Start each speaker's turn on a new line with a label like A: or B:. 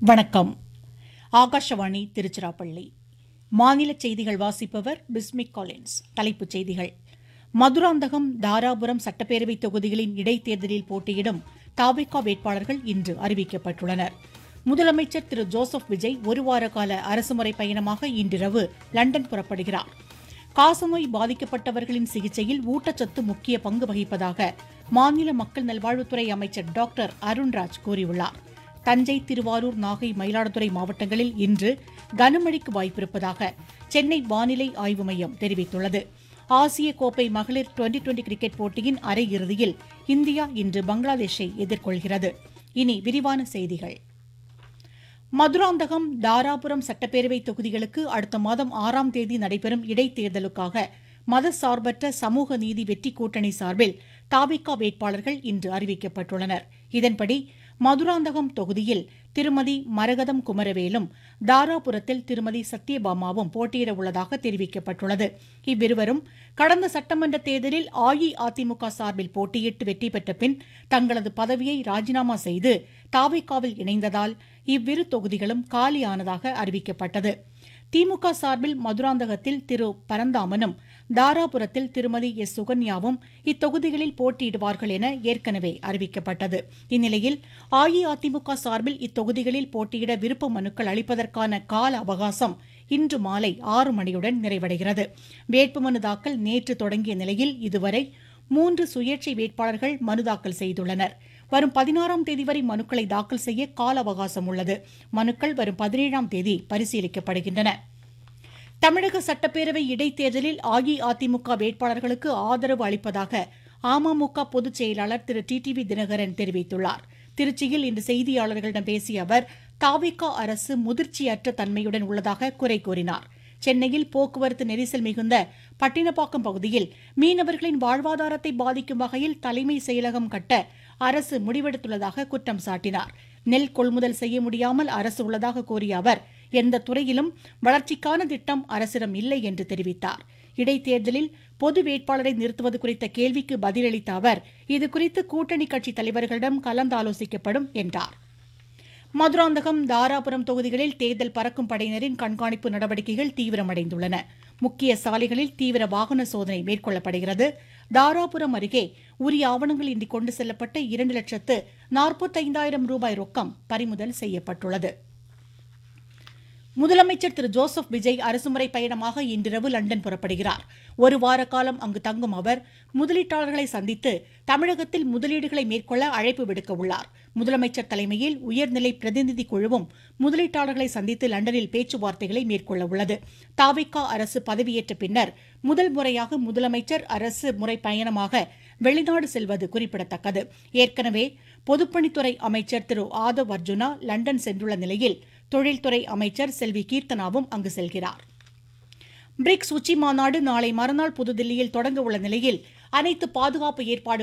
A: வணக்கம் ஆகாஷவாணி திருச்சிராப்பள்ளி மாநில செய்திகள் வாசிப்பவர் பிஸ்மிக் காலின்ஸ் தலைப்புச் செய்திகள் மதுராந்தகம் தாராபுரம் சட்டப்பேரவை தொகுதிகளின் இடைத்தேர்தலில் போட்டியிடும் தாவேகா வேட்பாளர்கள் இன்று அறிவிக்கப்பட்டுள்ளனர் முதலமைச்சர் திரு ஜோசப் விஜய் ஒருவார கால அரசுமுறை பயணமாக இன்றிரவு லண்டன் புறப்படுகிறார் காசநோய் பாதிக்கப்பட்டவர்களின் சிகிச்சையில் ஊட்டச்சத்து முக்கிய பங்கு வகிப்பதாக மாநில மக்கள் நல்வாழ்வுத்துறை அமைச்சர் டாக்டர் அருண்ராஜ் கூறியுள்ளார் தஞ்சை திருவாரூர் நாகை மயிலாடுதுறை மாவட்டங்களில் இன்று கனமழைக்கு வாய்ப்பிருப்பதாக சென்னை வானிலை ஆய்வு மையம் தெரிவித்துள்ளது ஆசிய கோப்பை மகளிர் டுவெண்டி டுவெண்டி கிரிக்கெட் போட்டியின் அரையிறுதியில் இந்தியா இன்று பங்களாதேஷை எதிர்கொள்கிறது இனி விரிவான செய்திகள் மதுராந்தகம் தாராபுரம் சட்டப்பேரவை தொகுதிகளுக்கு அடுத்த மாதம் ஆறாம் தேதி நடைபெறும் இடைத்தேர்தலுக்காக மதசார்பற்ற சமூக நீதி வெற்றி கூட்டணி சார்பில் தாபிகா வேட்பாளர்கள் இன்று அறிவிக்கப்பட்டுள்ளனர் இதன்படி மதுராந்தகம் தொகுதியில் திருமதி மரகதம் குமரவேலும் தாராபுரத்தில் திருமதி சத்யபாமாவும் போட்டியிட உள்ளதாக தெரிவிக்கப்பட்டுள்ளது இவ்விருவரும் கடந்த சட்டமன்ற தேர்தலில் அஇஅதிமுக சார்பில் போட்டியிட்டு வெற்றி பெற்ற பின் தங்களது பதவியை ராஜினாமா செய்து தாவேக்காவில் இணைந்ததால் இவ்விரு தொகுதிகளும் காலியானதாக அறிவிக்கப்பட்டது திமுக சார்பில் மதுராந்தகத்தில் திரு பரந்தாமனும் தாராபுரத்தில் திருமதி எஸ் சுகன்யாவும் இத்தொகுதிகளில் போட்டியிடுவார்கள் என ஏற்கனவே அறிவிக்கப்பட்டது இந்நிலையில் அஇஅதிமுக சார்பில் இத்தொகுதிகளில் போட்டியிட விருப்ப மனுக்கள் அளிப்பதற்கான கால அவகாசம் இன்று மாலை ஆறு மணியுடன் நிறைவடைகிறது வேட்புமனு தாக்கல் நேற்று தொடங்கிய நிலையில் இதுவரை மூன்று சுயேட்சை வேட்பாளர்கள் மனு தாக்கல் செய்துள்ளனர் வரும் பதினாறாம் தேதி வரை மனுக்களை தாக்கல் செய்ய கால அவகாசம் உள்ளது மனுக்கள் வரும் பதினேழாம் தேதி பரிசீலிக்கப்படுகின்றன தமிழக சட்டப்பேரவை இடைத்தேர்தலில் அஇஅதிமுக வேட்பாளர்களுக்கு ஆதரவு அளிப்பதாக அமமுக பொதுச் செயலாளர் திரு டிடிவி தினகரன் தெரிவித்துள்ளார் திருச்சியில் இன்று செய்தியாளர்களிடம் பேசிய அவர் தாவிகா அரசு முதிர்ச்சியற்ற தன்மையுடன் உள்ளதாக குறை கூறினார் சென்னையில் போக்குவரத்து நெரிசல் மிகுந்த பட்டினப்பாக்கம் பகுதியில் மீனவர்களின் வாழ்வாதாரத்தை பாதிக்கும் வகையில் தலைமை செயலகம் கட்ட அரசு முடிவெடுத்துள்ளதாக குற்றம் சாட்டினார் நெல் கொள்முதல் செய்ய முடியாமல் அரசு உள்ளதாக கூறிய அவர் எந்த துறையிலும் வளர்ச்சிக்கான திட்டம் அரசிடம் இல்லை என்று தெரிவித்தார் இடைத்தேர்தலில் பொது வேட்பாளரை நிறுத்துவது குறித்த கேள்விக்கு பதிலளித்த அவர் இதுகுறித்து கூட்டணி கட்சித் தலைவர்களிடம் கலந்தாலோசிக்கப்படும் என்றார் மதுராந்தகம் தாராபுரம் தொகுதிகளில் தேர்தல் பறக்கும் படையினரின் கண்காணிப்பு நடவடிக்கைகள் தீவிரமடைந்துள்ளன முக்கிய சாலைகளில் தீவிர வாகன சோதனை மேற்கொள்ளப்படுகிறது தாராபுரம் அருகே உரிய ஆவணங்கள் இன்றி கொண்டு செல்லப்பட்ட இரண்டு லட்சத்து நாற்பத்தைந்தாயிரம் ரூபாய் ரொக்கம் பறிமுதல் செய்யப்பட்டுள்ளது முதலமைச்சர் திரு ஜோசப் விஜய் அரசுமுறை பயணமாக இன்றிரவு லண்டன் புறப்படுகிறார் ஒரு வார காலம் அங்கு தங்கும் அவர் முதலீட்டாளர்களை சந்தித்து தமிழகத்தில் முதலீடுகளை மேற்கொள்ள அழைப்பு விடுக்க உள்ளார் முதலமைச்சர் தலைமையில் உயர்நிலை பிரதிநிதி குழுவும் முதலீட்டாளர்களை சந்தித்து லண்டனில் பேச்சுவார்த்தைகளை மேற்கொள்ள உள்ளது தாவிகா அரசு பதவியேற்ற பின்னர் முதல் முறையாக முதலமைச்சர் அரசு முறை பயணமாக வெளிநாடு செல்வது குறிப்பிடத்தக்கது ஏற்கனவே பொதுப்பணித்துறை அமைச்சர் திரு ஆதவ் அர்ஜுனா லண்டன் சென்றுள்ள நிலையில் தொழில்துறை அமைச்சர் செல்வி கீர்த்தனாவும் அங்கு செல்கிறார் பிரிக்ஸ் உச்சி மாநாடு நாளை மறுநாள் புதுதில்லியில் தொடங்க உள்ள நிலையில் அனைத்து பாதுகாப்பு ஏற்பாடுகள்